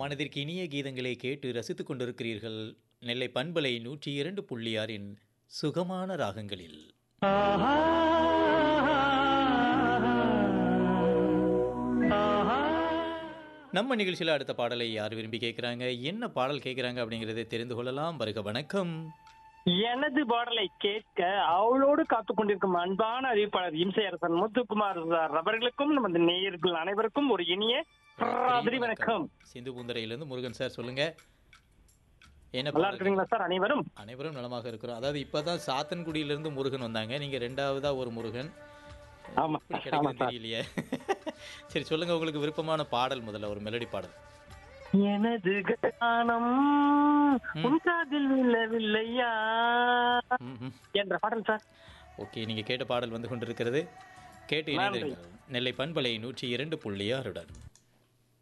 மனதிற்கு இனிய கீதங்களை கேட்டு ரசித்துக் கொண்டிருக்கிறீர்கள் நெல்லை பண்பலை நூற்றி இரண்டு புள்ளி ஆறின் சுகமான ராகங்களில் நம்ம நிகழ்ச்சியில் அடுத்த பாடலை யார் விரும்பி கேட்குறாங்க என்ன பாடல் கேட்குறாங்க அப்படிங்கிறதை தெரிந்து கொள்ளலாம் வருக வணக்கம் எனது பாடலை கேட்க அவளோடு காத்து கொண்டிருக்கும் அன்பான அறிவிப்பாளர் இம்சையரசன் முத்துக்குமார் சார் அவர்களுக்கும் நமது நேயர்கள் அனைவருக்கும் ஒரு இனிய ராத்திரி வணக்கம் சிந்து பூந்தரையிலிருந்து முருகன் சார் சொல்லுங்க என்ன நல்லா பாடல் இருக்கிறீங்களா சார் அனைவரும் அனைவரும் நலமாக இருக்கிறோம் அதாவது இப்பதான் சாத்தன்குடியிலிருந்து முருகன் வந்தாங்க நீங்க ரெண்டாவதா ஒரு முருகன் ஆமா எப்படி ஆமா கிடைக்குதுன்னு சார் தெரியலையே சரி சொல்லுங்க உங்களுக்கு விருப்பமான பாடல் முதல்ல ஒரு மெலடி பாடல் எனது கானம் உன் காதில் விழவில்லையா ம்ஹும். என்ற பாடல் சார் ஓகே நீங்க கேட்ட பாடல் வந்து கொண்டிருக்கிறது கேட்டு நன்றி. இணைந்திருங்கள் நெல்லை பண்பலை நூற்றி இரண்டு புள்ளி ஆறுடன்